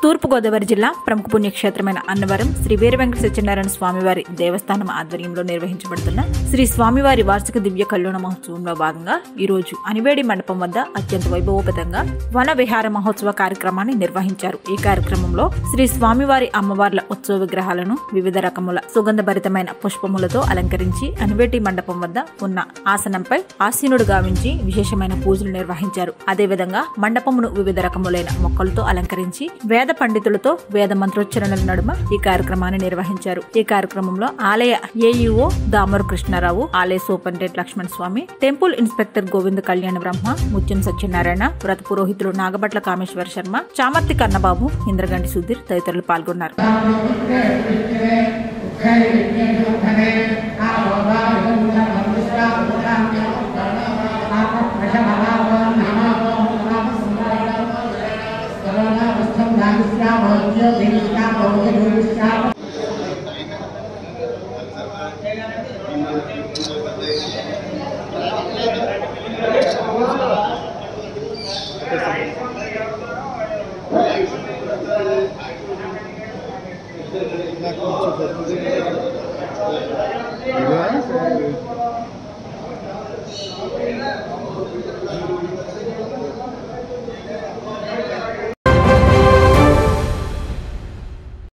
తూర్పుగోదావరి జిల్లా ప్రముఖ పుణ్యక్షేత్రమైన అన్నవరం శ్రీ వీర వెంకట సత్యనారాయణ స్వామివారి దేవస్థానం ఆధ్వర్యంలో నిర్వహించబడుతున్న శ్రీ స్వామివారి వార్షిక దివ్య కళ్యాణ మహోత్సవంలో భాగంగా ఈ రోజు అనివేడి మండపం వద్ద అత్యంత వైభవోపేతంగా వన విహార మహోత్సవ కార్యక్రమాన్ని నిర్వహించారు ఈ కార్యక్రమంలో శ్రీ స్వామివారి అమ్మవార్ల ఉత్సవ విగ్రహాలను వివిధ రకముల సుగంధభరితమైన పుష్పములతో అలంకరించి అనివేటి మండపం వద్ద ఉన్న ఆసనంపై ఆసీనుడు గావించి విశేషమైన పూజలు నిర్వహించారు అదేవిధంగా మండపమును వివిధ రకములైన మొక్కలతో అలంకరించి వేద పండితులతో వేద మంత్రోచ్చరణల నడుమ ఈ కార్యక్రమాన్ని నిర్వహించారు ఈ కార్యక్రమంలో ఆలయ ఏఈఓ దామరు కృష్ణారావు ఆలయ superintendent Lakshman Swami temple inspector Govinda Kalyana Brahma ముత్యం సత్యనారాయణ వ్రత పురోహితులు నాగభట్ల కామేశ్వర శర్మ చామర్తి కన్నబాబు ఇంద్రగంటి సుధీర్ తదితరులు పాల్గొన్నారు ఇదే